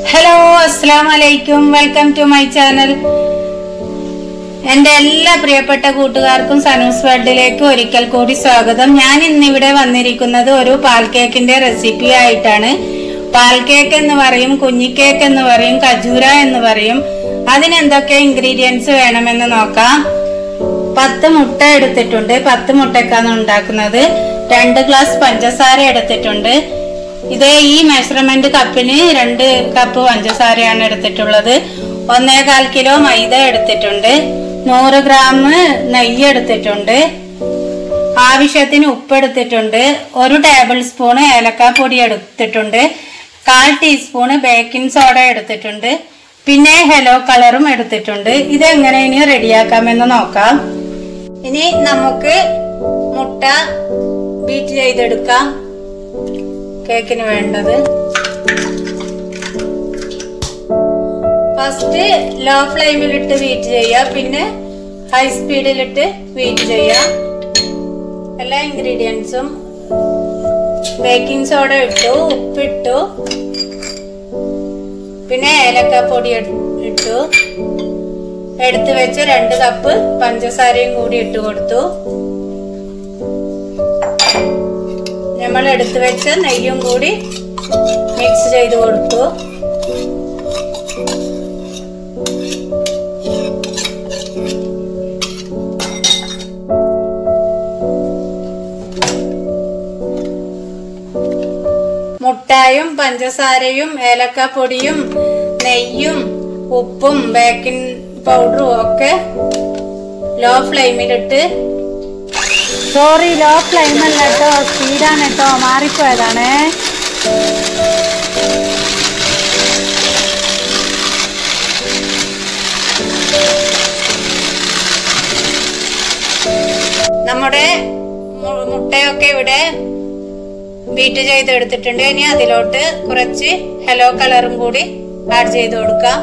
hello അസ്സാം വലൈക്കും welcome to my channel എൻ്റെ എല്ലാ പ്രിയപ്പെട്ട കൂട്ടുകാർക്കും സനൂസ് വേൾഡിലേക്ക് ഒരിക്കൽ കൂടി സ്വാഗതം ഞാൻ ഇന്നിവിടെ വന്നിരിക്കുന്നത് ഒരു പാൽ കേക്കിന്റെ റെസിപ്പി ആയിട്ടാണ് പാൽ കേക്ക് എന്ന് പറയും കുഞ്ഞിക്കേക്ക് എന്ന് പറയും കജൂര എന്ന് പറയും അതിനെന്തൊക്കെ ഇൻഗ്രീഡിയൻസ് വേണമെന്ന് നോക്കാം പത്ത് മുട്ട എടുത്തിട്ടുണ്ട് പത്ത് മുട്ടക്കാണ് ഉണ്ടാക്കുന്നത് രണ്ട് ഗ്ലാസ് പഞ്ചസാര എടുത്തിട്ടുണ്ട് ഇതേ ഈ മെഷർമെന്റ് കപ്പിന് രണ്ട് കപ്പ് പഞ്ചസാരയാണ് എടുത്തിട്ടുള്ളത് ഒന്നേകാൽ കിലോ മൈദ എടുത്തിട്ടുണ്ട് നൂറ് ഗ്രാം നെയ്യ് എടുത്തിട്ടുണ്ട് ആവശ്യത്തിന് ഉപ്പ് എടുത്തിട്ടുണ്ട് ഒരു ടേബിൾ സ്പൂൺ ഏലക്കാപ്പൊടി എടുത്തിട്ടുണ്ട് കാൽ ടീസ്പൂണ് ബേക്കിംഗ് സോഡ എടുത്തിട്ടുണ്ട് പിന്നെ ഹെലോ കളറും എടുത്തിട്ടുണ്ട് ഇതെങ്ങനെ ഇനി റെഡിയാക്കാമെന്ന് നോക്കാം ഇനി നമുക്ക് മുട്ട ബീറ്റ് ചെയ്തെടുക്കാം കേക്കിന് വേണ്ടത് ഫസ്റ്റ് ലോ ഫ്ലെയിമിലിട്ട് ബീറ്റ് ചെയ്യുക പിന്നെ ഹൈ സ്പീഡിലിട്ട് ബീറ്റ് ചെയ്യുക എല്ലാ ഇൻഗ്രീഡിയൻസും ബേക്കിംഗ് സോഡ ഇട്ടു ഉപ്പിട്ടു പിന്നെ ഏലക്കാപ്പൊടി ഇട്ടു എടുത്തു വെച്ച് രണ്ട് കപ്പ് പഞ്ചസാരയും കൂടി ഇട്ട് കൊടുത്തു നമ്മൾ എടുത്തു വെച്ച നെയ്യും കൂടി മിക്സ് ചെയ്ത് കൊടുത്തു മുട്ടായും പഞ്ചസാരയും ഏലക്കപ്പൊടിയും നെയ്യും ഉപ്പും ബേക്കിംഗ് പൗഡറും ഒക്കെ ലോ ഫ്ലെയിമിലിട്ട് സോറി ലോ ഫ്ലെയിം അല്ല കേട്ടോ സ്പീഡാണ് കേട്ടോ മാറിപ്പോയതാണേ നമ്മുടെ മു- മുട്ടയൊക്കെ ഇവിടെ ബീറ്റ് ചെയ്ത് എടുത്തിട്ടുണ്ട് ഇനി അതിലോട്ട് കുറച്ച് ഹെലോ കളറും കൂടി ആഡ് ചെയ്ത് കൊടുക്കാം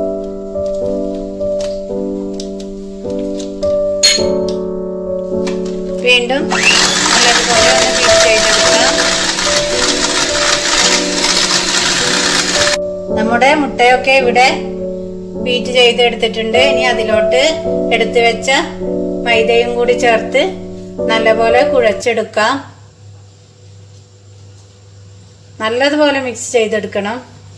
വീണ്ടും നല്ലതുപോലെ ഒന്ന് ബീറ്റ് ചെയ്തെടുക്കാം നമ്മുടെ മുട്ടയൊക്കെ ഇവിടെ ബീറ്റ് ചെയ്തെടുത്തിട്ടുണ്ട് ഇനി അതിലോട്ട് എടുത്തു വെച്ച മൈദയും കൂടി ചേർത്ത് നല്ലപോലെ കുഴച്ചെടുക്കാം നല്ലതുപോലെ മിക്സ് ചെയ്തെടുക്കണം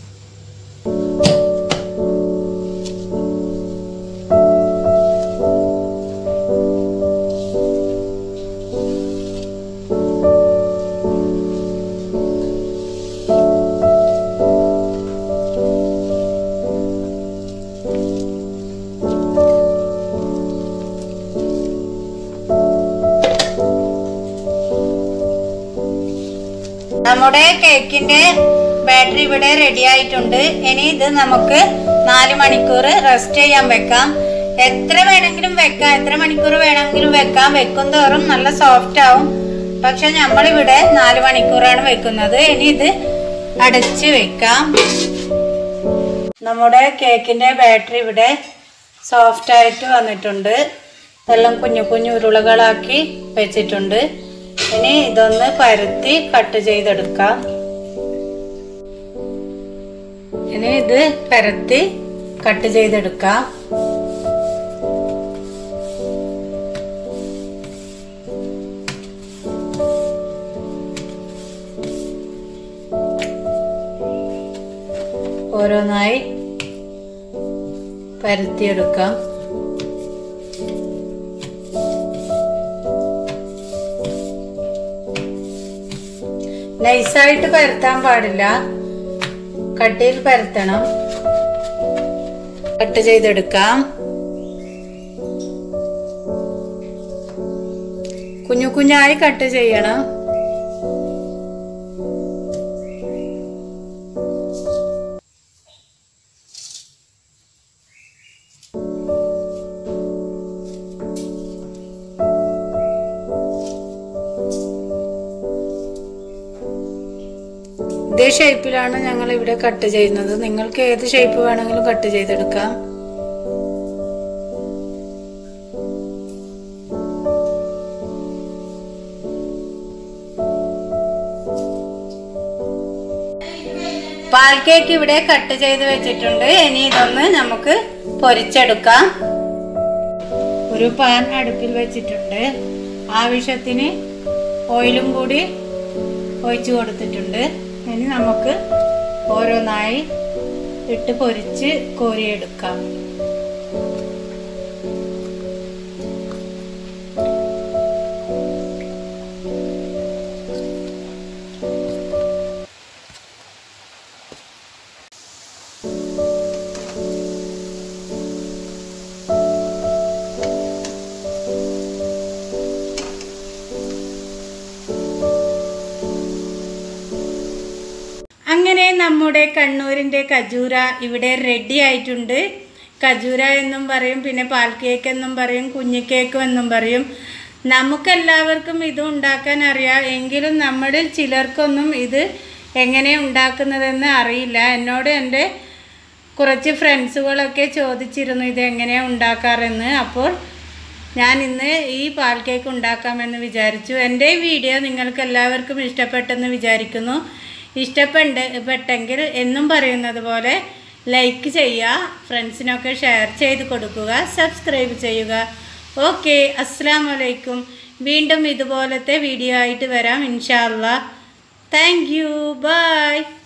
നമ്മുടെ കേക്കിന്റെ ബാറ്ററി ഇവിടെ റെഡി ആയിട്ടുണ്ട് ഇനി ഇത് നമുക്ക് നാല് മണിക്കൂർ റെസ്റ്റ് ചെയ്യാൻ വെക്കാം എത്ര വേണമെങ്കിലും വെക്കാം എത്ര മണിക്കൂർ വേണമെങ്കിലും വെക്കാം വെക്കും തോറും നല്ല സോഫ്റ്റ് ആവും പക്ഷെ നമ്മളിവിടെ നാല് മണിക്കൂറാണ് വെക്കുന്നത് ഇനി ഇത് അടച്ച് വെക്കാം നമ്മുടെ കേക്കിന്റെ ബാറ്ററി ഇവിടെ സോഫ്റ്റ് ആയിട്ട് വന്നിട്ടുണ്ട് ഇതെല്ലാം കുഞ്ഞു കുഞ്ഞു ഉരുളകളാക്കി വെച്ചിട്ടുണ്ട് ഇനി ഇതൊന്ന് പരത്തി കട്ട് ചെയ്തെടുക്കാം ഇനി ഇത് പരത്തി കട്ട് ചെയ്തെടുക്കാം ഓരോന്നായി പരത്തിയെടുക്കാം നൈസായിട്ട് പരത്താൻ പാടില്ല കട്ടിയിൽ പരത്തണം കട്ട് ചെയ്തെടുക്കാം കുഞ്ഞു കുഞ്ഞായി കട്ട് ചെയ്യണം ഇതേ ഷേപ്പിലാണ് ഞങ്ങൾ ഇവിടെ കട്ട് ചെയ്യുന്നത് നിങ്ങൾക്ക് ഏത് ഷേപ്പ് വേണമെങ്കിലും കട്ട് ചെയ്തെടുക്കാം പാൽ കേക്ക് ഇവിടെ കട്ട് ചെയ്ത് വെച്ചിട്ടുണ്ട് ഇനി ഇതൊന്ന് നമുക്ക് പൊരിച്ചെടുക്കാം ഒരു പാൻ അടുപ്പിൽ വെച്ചിട്ടുണ്ട് ആവശ്യത്തിന് ഓയിലും കൂടി ഒഴിച്ചു കൊടുത്തിട്ടുണ്ട് ഇനി നമുക്ക് ഓരോന്നായി ഇട്ട് പൊരിച്ച് കോരിയെടുക്കാം അങ്ങനെ നമ്മുടെ കണ്ണൂരിൻ്റെ കജൂര ഇവിടെ റെഡി ആയിട്ടുണ്ട് കജൂര എന്നും പറയും പിന്നെ പാൽ കേക്ക് എന്നും പറയും കുഞ്ഞു കേക്കും എന്നും പറയും നമുക്കെല്ലാവർക്കും ഇത് ഉണ്ടാക്കാൻ അറിയാം എങ്കിലും നമ്മളിൽ ചിലർക്കൊന്നും ഇത് എങ്ങനെ ഉണ്ടാക്കുന്നതെന്ന് അറിയില്ല എന്നോട് എൻ്റെ കുറച്ച് ഫ്രണ്ട്സുകളൊക്കെ ചോദിച്ചിരുന്നു ഇത് എങ്ങനെയാണ് ഉണ്ടാക്കാറെന്ന് അപ്പോൾ ഞാൻ ഇന്ന് ഈ പാൽ കേക്ക് ഉണ്ടാക്കാമെന്ന് വിചാരിച്ചു എൻ്റെ ഈ വീഡിയോ നിങ്ങൾക്ക് എല്ലാവർക്കും ഇഷ്ടപ്പെട്ടെന്ന് വിചാരിക്കുന്നു ഇഷ്ടപ്പെട്ട് പെട്ടെങ്കിൽ എന്നും പറയുന്നത് പോലെ ലൈക്ക് ചെയ്യുക ഫ്രണ്ട്സിനൊക്കെ ഷെയർ ചെയ്ത് കൊടുക്കുക സബ്സ്ക്രൈബ് ചെയ്യുക ഓക്കെ അസ്സാം വലൈക്കും വീണ്ടും ഇതുപോലത്തെ വീഡിയോ ആയിട്ട് വരാം ഇൻഷാല്ല താങ്ക് യു ബൈ